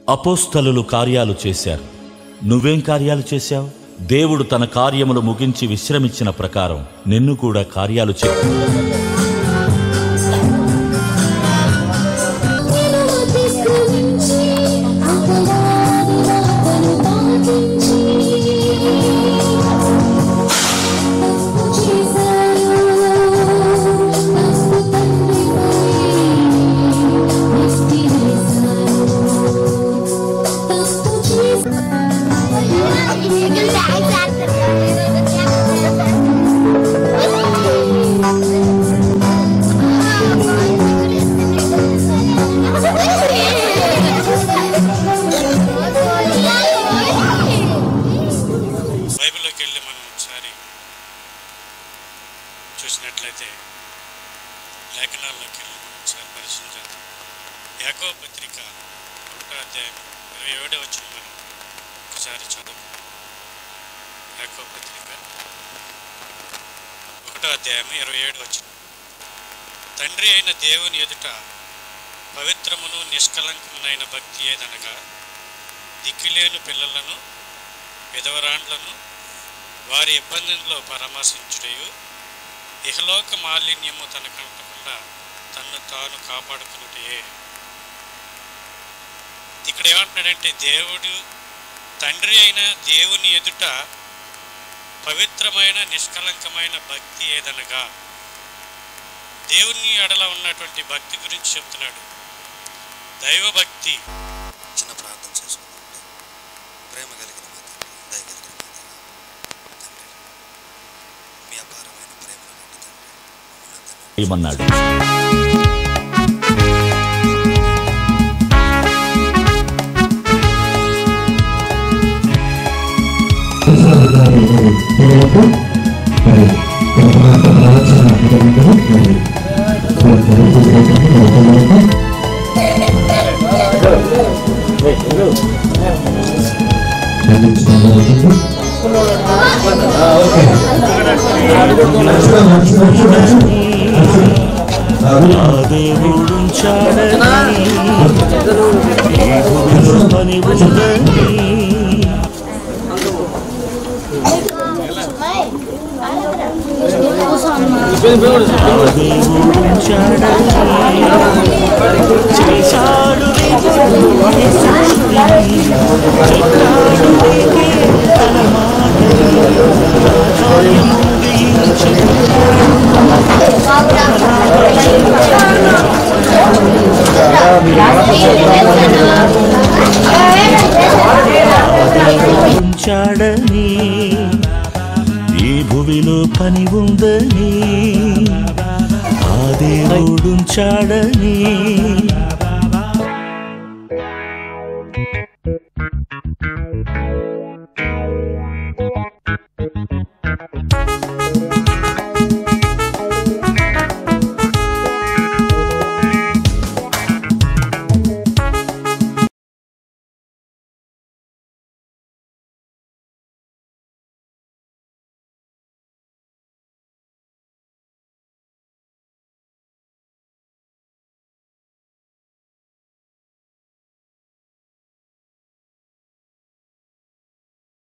అపోస్తలులు కార్యాలు చేశారు నువ్వేం కార్యాలు చేశావు దేవుడు తన కార్యములు ముగించి విశ్రమించిన ప్రకారం నిన్ను కూడా కార్యాలు చే తిరస్కరించి అపరాధి రాతను పాటించి తప్పు చేశాను తప్పు తండ్రిపై నెత్తి వేశాను తప్పు బైబిల్లోకి వెళ్ళి మనం ఒకసారి చూసినట్లయితే లేఖనాల్లోకి వెళ్ళి మనం ఒకసారి పరిశీలించాలి యాకో పత్రిక ఒకటో అధ్యాయం ఇరవై ఏడో వచ్చిన మనం ఒకసారి చదువు యాకో పత్రిక ఒకటో అధ్యాయం ఇరవై ఏడు వచ్చిన తండ్రి అయిన దేవుని ఎదుట పవిత్రమును నిష్కలంకమునైన భక్తి ఏదనగా దిక్కులేని పిల్లలను విధవరాండ్లను వారి ఇబ్బందుల్లో పరామర్శించుటయు ఇహలోక మాలిన్యము తనకంటకుండా తన్ను తాను కాపాడుకున్నటే ఇక్కడ ఏమంటున్నాడంటే దేవుడు తండ్రి అయిన దేవుని ఎదుట పవిత్రమైన నిష్కలంకమైన భక్తి ఏదనగా దేవుని ఎడల ఉన్నటువంటి భక్తి గురించి చెప్తున్నాడు దైవభక్తి చిన్న ప్రార్థన చేసుకుందామండి ప్రేమ కలిగిన మా తండ్రి దయ కలిగిన మా దేవ తండ్రి మీ అపారమైన ప్రేమను బట్టి తండ్రి మమ్మల్ని అందరినీ చేయమన్నాడు పిల్లలకు మరి కొంతమంది ఆలోచన విధంగా మరి పిల్లలకు ఆ దేవుడుంచాడని ఈ భూమిలో పని ఉందని ఉంచాడని ఈ భూమిలో పని ఉందని ఆ దేవుడుంచాడని